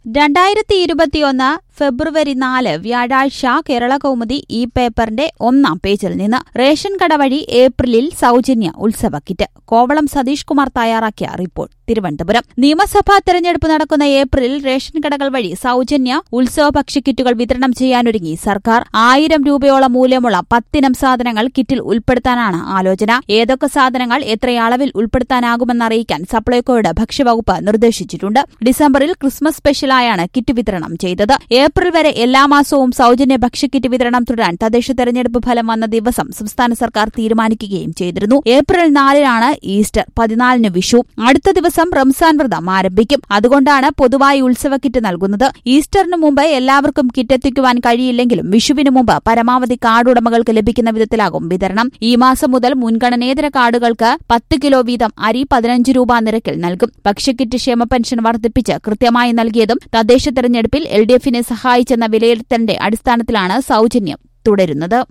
രണ്ടായിരത്തി ഇരുപത്തിയൊന്ന് ഫെബ്രുവരി നാല് വ്യാഴാഴ്ച കേരള കൗമുദി ഈ പേപ്പറിന്റെ ഒന്നാം പേജിൽ നിന്ന് റേഷൻ കട വഴി ഏപ്രിലിൽ സൗജന്യ ഉത്സവ കിറ്റ് കോവളം സതീഷ് കുമാർ തയ്യാറാക്കിയ റിപ്പോർട്ട് തിരുവനന്തപുരം നിയമസഭാ തെരഞ്ഞെടുപ്പ് നടക്കുന്ന ഏപ്രിലിൽ റേഷൻ കടകൾ വഴി സൗജന്യ ഉത്സവ ഭക്ഷ്യക്കിറ്റുകൾ വിതരണം ചെയ്യാനൊരുങ്ങി സർക്കാർ ആയിരം രൂപയോളം മൂല്യമുള്ള പത്തിനം സാധനങ്ങൾ കിറ്റിൽ ഉൾപ്പെടുത്താനാണ് ആലോചന ഏതൊക്കെ സാധനങ്ങൾ എത്ര അളവിൽ ഉൾപ്പെടുത്താനാകുമെന്ന് അറിയിക്കാൻ സപ്ലൈകോയുടെ ഭക്ഷ്യവകുപ്പ് നിർദ്ദേശിച്ചിട്ടുണ്ട് ഡിസംബറിൽ ക്രിസ്മസ് സ്പെഷ്യലായാണ് കിറ്റ് വിതരണം ചെയ്തത് ഏപ്രിൽ വരെ എല്ലാ മാസവും സൗജന്യ ഭക്ഷ്യക്കിറ്റ് വിതരണം തുടരാൻ തദ്ദേശ തെരഞ്ഞെടുപ്പ് ഫലം വന്ന ദിവസം സംസ്ഥാന സർക്കാർ തീരുമാനിക്കുകയും ചെയ്തിരുന്നു ഏപ്രിൽ നാലിനാണ് ഈസ്റ്റർ പതിനാലിന് വിഷു അടുത്ത ദിവസം റംസാൻ വ്രതം ആരംഭിക്കും അതുകൊണ്ടാണ് പൊതുവായി ഉത്സവ കിറ്റ് നൽകുന്നത് ഈസ്റ്ററിന് മുമ്പ് എല്ലാവർക്കും കിറ്റ് എത്തിക്കുവാൻ കഴിയില്ലെങ്കിലും വിഷുവിന് മുമ്പ് പരമാവധി കാർഡ് ഉടമകൾക്ക് ലഭിക്കുന്ന വിധത്തിലാകും വിതരണം ഈ മാസം മുതൽ മുൻഗണനേതര കാർഡുകൾക്ക് പത്ത് കിലോ വീതം അരി പതിനഞ്ച് രൂപ നിരക്കിൽ നൽകും ഭക്ഷ്യക്കിറ്റ് ക്ഷേമ പെൻഷൻ വർദ്ധിപ്പിച്ച് കൃത്യമായി നൽകിയതും തദ്ദേശ തെരഞ്ഞെടുപ്പിൽ എൽ ഡി എഫിനെ സഹായിച്ചെന്ന വിലയിരുത്തലിന്റെ അടിസ്ഥാനത്തിലാണ് സൗജന്യം തുടരുന്നത്